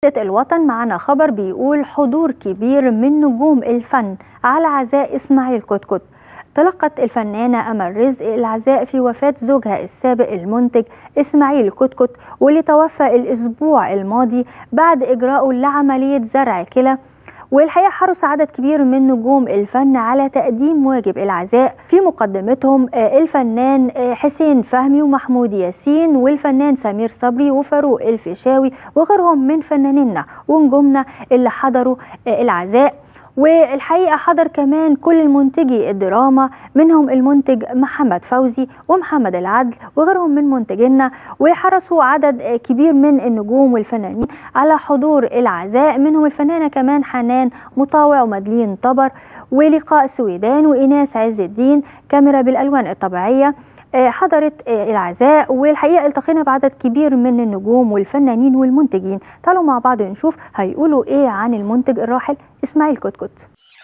الوطن معنا خبر بيقول حضور كبير من نجوم الفن على عزاء إسماعيل كتكت تلقت الفنانة أمل رزق العزاء في وفاة زوجها السابق المنتج إسماعيل كتكت واللي توفى الأسبوع الماضي بعد إجراءه لعملية زرع كلى والحقيقة حرص عدد كبير من نجوم الفن على تقديم واجب العزاء في مقدمتهم الفنان حسين فهمي ومحمود ياسين والفنان سمير صبري وفاروق الفيشاوي وغيرهم من فنانينا ونجومنا اللي حضروا العزاء والحقيقه حضر كمان كل المنتجي الدراما منهم المنتج محمد فوزي ومحمد العدل وغيرهم من منتجينا وحرصوا عدد كبير من النجوم والفنانين على حضور العزاء منهم الفنانه كمان حنان مطاوع ومدلين طبر ولقاء سويدان وايناس عز الدين كاميرا بالالوان الطبيعيه حضرت العزاء والحقيقه التقينا بعدد كبير من النجوم والفنانين والمنتجين تعالوا مع بعض نشوف هيقولوا ايه عن المنتج الراحل اسماعيل كتكت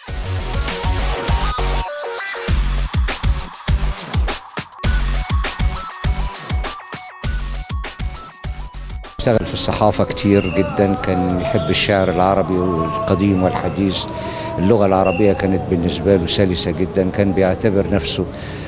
اشتغل في الصحافة كتير جدا كان يحب الشعر العربي والقديم والحديث اللغة العربية كانت بالنسبة له سلسة جدا كان بيعتبر نفسه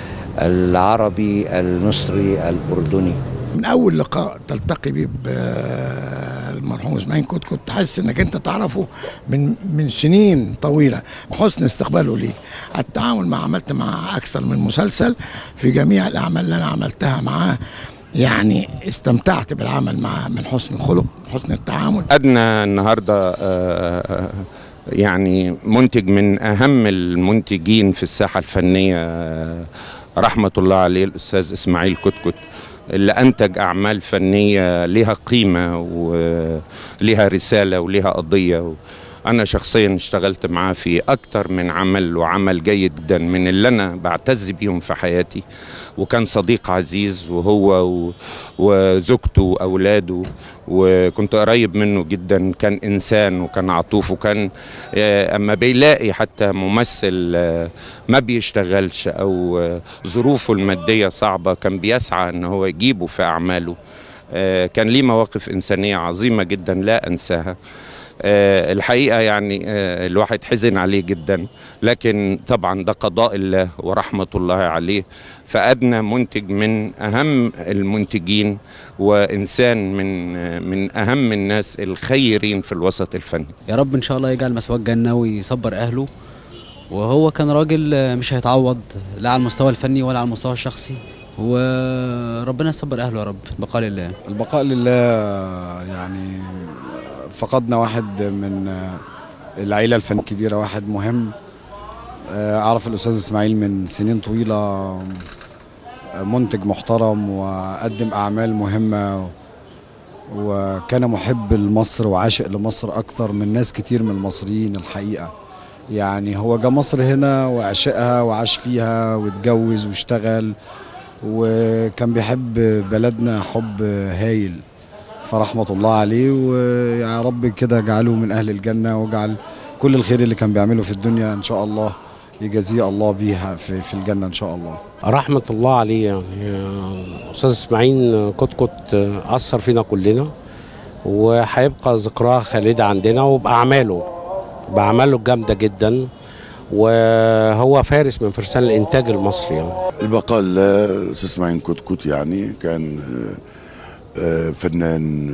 العربي المصري الأردني من اول لقاء تلتقي بيه المرحوم اسماعيل كنت كنت تحس انك انت تعرفه من من سنين طويله حسن استقباله ليك التعامل مع عملت مع اكثر من مسلسل في جميع الاعمال اللي انا عملتها معاه يعني استمتعت بالعمل معاه من حسن الخلق من حسن التعامل أدنى النهارده آه، يعني منتج من أهم المنتجين في الساحة الفنية آه، رحمة الله عليه الأستاذ إسماعيل كتكت اللي أنتج أعمال فنية لها قيمة ولها رسالة ولها قضية أنا شخصيا اشتغلت معاه في أكتر من عمل وعمل جيد جدا من اللي أنا بعتز بيهم في حياتي وكان صديق عزيز وهو و- وزوجته وأولاده وكنت قريب منه جدا كان إنسان وكان عطوف وكان آه، أما بيلاقي حتى ممثل آه، ما بيشتغلش أو آه، ظروفه المادية صعبة كان بيسعى أن هو يجيبه في أعماله آه، كان ليه مواقف إنسانية عظيمة جدا لا أنساها آه، الحقيقة يعني آه، الواحد حزن عليه جدا لكن طبعا ده قضاء الله ورحمة الله عليه فأدنى منتج من أهم المنتجين وإنسان من آه، من أهم الناس الخيرين في الوسط الفني يا رب ان شاء الله يجعل مثواه الجنه ويصبر اهله وهو كان راجل آه، مش هيتعوض لا على المستوى الفني ولا على المستوى الشخصي وربنا يصبر اهله يا رب بقاء لله البقاء لله يعني فقدنا واحد من العيلة الفن الكبيرة واحد مهم أعرف الأستاذ إسماعيل من سنين طويلة منتج محترم وقدم أعمال مهمة وكان محب لمصر وعاشق لمصر أكثر من ناس كتير من المصريين الحقيقة يعني هو جه مصر هنا وعشقها وعاش فيها واتجوز واشتغل وكان بيحب بلدنا حب هايل فرحمة الله عليه ويا رب كده اجعله من أهل الجنة واجعل كل الخير اللي كان بيعمله في الدنيا إن شاء الله يجازيه الله بيها في, في الجنة إن شاء الله رحمة الله عليه يعني أستاذ إسماعيل كتكت أثر فينا كلنا وهيبقى ذكراه خالدة عندنا وبأعماله بأعماله الجامدة جدا وهو فارس من فرسان الإنتاج المصري يعني. البقاء لله استاذ اسماعيل كتكوت يعني كان آه، آه، فنان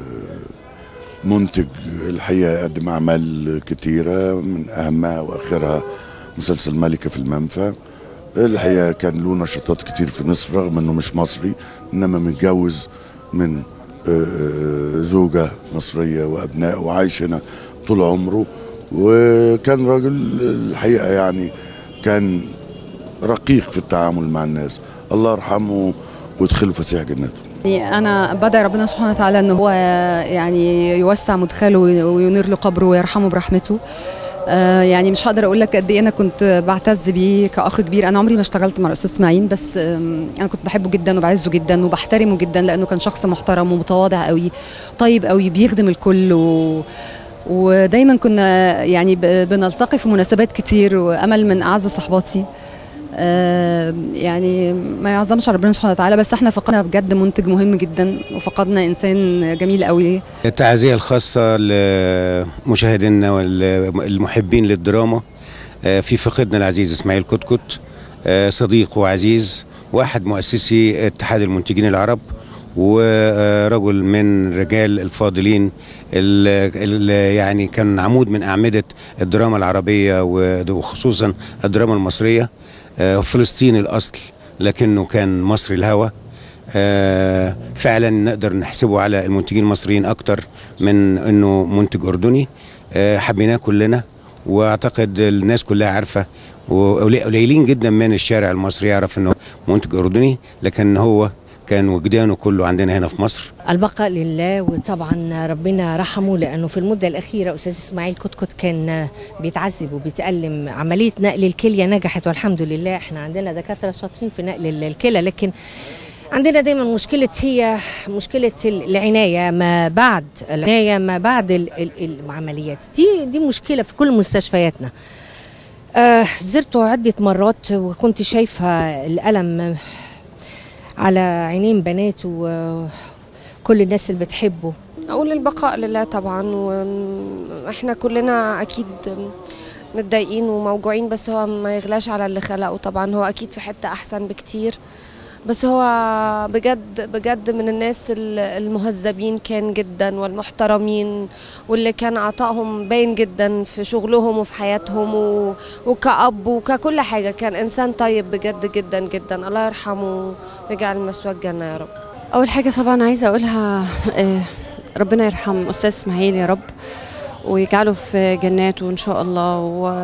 آه، منتج الحقيقه قدم اعمال كتيره من اهمها واخرها مسلسل ملكه في المنفى الحقيقه كان له نشاطات كتير في مصر رغم انه مش مصري انما متجوز من آه، زوجه مصريه وابناء وعايش هنا طول عمره وكان راجل الحقيقه يعني كان رقيق في التعامل مع الناس الله يرحمه ويدخله فسيح جناته يعني أنا بدعي ربنا سبحانه وتعالى إن هو يعني يوسع مدخله وينير له قبره ويرحمه برحمته آه، يعني مش هقدر اقول لك قد ايه انا كنت بعتز بيه كاخ كبير انا عمري ما اشتغلت مع الاستاذ اسماعيل بس آم، انا كنت بحبه جدا وبعزه جدا وبحترمه جدا لانه كان شخص محترم ومتواضع قوي طيب قوي بيخدم الكل و ودايما كنا يعني ب- بنلتقي في مناسبات كتير وامل من اعز صحباتي آه، يعني ما يعظمش على ربنا سبحانه وتعالى بس احنا فقدنا بجد منتج مهم جدا وفقدنا انسان جميل قوي التعزية الخاصة لمشاهدينا والمحبين للدراما آه، في فقدنا العزيز اسماعيل كتكت آه، صديق وعزيز واحد مؤسسي اتحاد المنتجين العرب ورجل من رجال الفاضلين اللي يعني كان عمود من أعمدة الدراما العربية وخصوصا الدراما المصرية آه، فلسطيني الأصل لكنه كان مصري الهوى آه، فعلا نقدر نحسبه على المنتجين المصريين أكتر من أنه منتج أردني آه، حبيناه كلنا واعتقد الناس كلها عارفه وقليلين جدا من الشارع المصري يعرف انه منتج اردني لكن هو كان وجدانه كله عندنا هنا في مصر البقاء لله وطبعا ربنا رحمه لانه في المده الاخيره استاذ اسماعيل كتكت كان بيتعذب وبيتالم عمليه نقل الكليه نجحت والحمد لله احنا عندنا دكاتره شاطرين في نقل الكلى لكن عندنا دايما مشكلة هي مشكلة العناية ما بعد العناية ما بعد ال- ال- العمليات دي دي مشكلة في كل مستشفياتنا آه زرته عدة مرات وكنت شايفة الألم على عينين بناته وكل الناس اللي بتحبه أقول البقاء لله طبعا وإحنا كلنا أكيد متضايقين وموجوعين بس هو ما يغلاش على اللي خلقه طبعا هو أكيد في حتة أحسن بكتير بس هو بجد بجد من الناس ال- المهذبين كان جدا والمحترمين واللي كان عطائهم باين جدا في شغلهم وفي حياتهم و... وكأب وككل حاجة كان إنسان طيب بجد جدا جدا الله يرحمه ويجعل مسواه الجنة يا رب اول حاجه طبعا عايزه اقولها آه، ربنا يرحم استاذ اسماعيل يا رب ويجعله في جناته ان شاء الله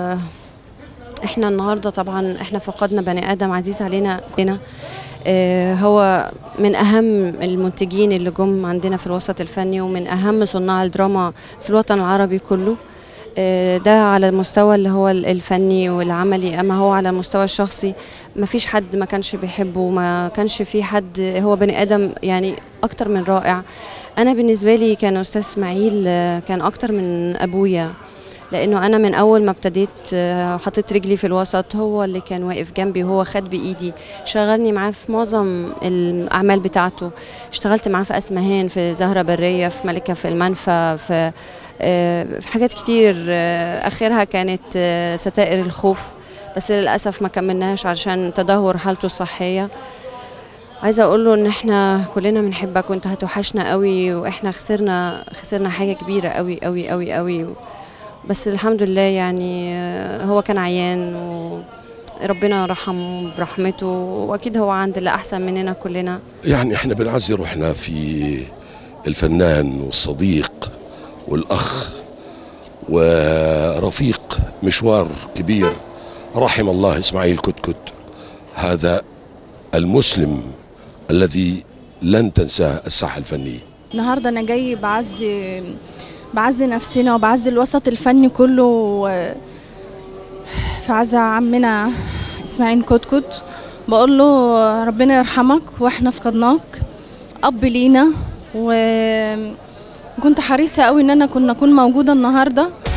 واحنا النهارده طبعا احنا فقدنا بني ادم عزيز علينا كلنا آه، هو من اهم المنتجين اللي جم عندنا في الوسط الفني ومن اهم صناع الدراما في الوطن العربي كله آه، ده على المستوى اللي هو الفني والعملي اما هو على المستوى الشخصي ما فيش حد ما كانش بيحبه ما كانش في حد هو بني ادم يعني اكتر من رائع انا بالنسبه لي كان استاذ اسماعيل آه، كان اكتر من ابويا لانه انا من اول ما ابتديت آه، حطيت رجلي في الوسط هو اللي كان واقف جنبي وهو خد بايدي شغلني معاه في معظم الاعمال بتاعته اشتغلت معاه في اسمهان في زهره بريه في ملكه في المنفى في آه، في حاجات كتير آه، اخرها كانت آه، ستائر الخوف بس للاسف ما كملناش علشان تدهور حالته الصحيه عايزه اقول له ان احنا كلنا بنحبك وانت هتوحشنا قوي واحنا خسرنا خسرنا حاجه كبيره قوي قوي قوي قوي بس الحمد لله يعني آه، هو كان عيان وربنا رحمه برحمته واكيد هو عند اللي احسن مننا كلنا يعني احنا بنعزي روحنا في الفنان والصديق والاخ ورفيق مشوار كبير رحم الله اسماعيل كتكت هذا المسلم الذي لن تنساه الساحه الفنيه النهارده انا جاي بعزي بعزي نفسنا وبعزي الوسط الفني كله في عزا عمنا اسماعيل كتكت بقول له ربنا يرحمك واحنا فقدناك اب لينا وكنت حريصه قوي ان انا كنا اكون موجوده النهارده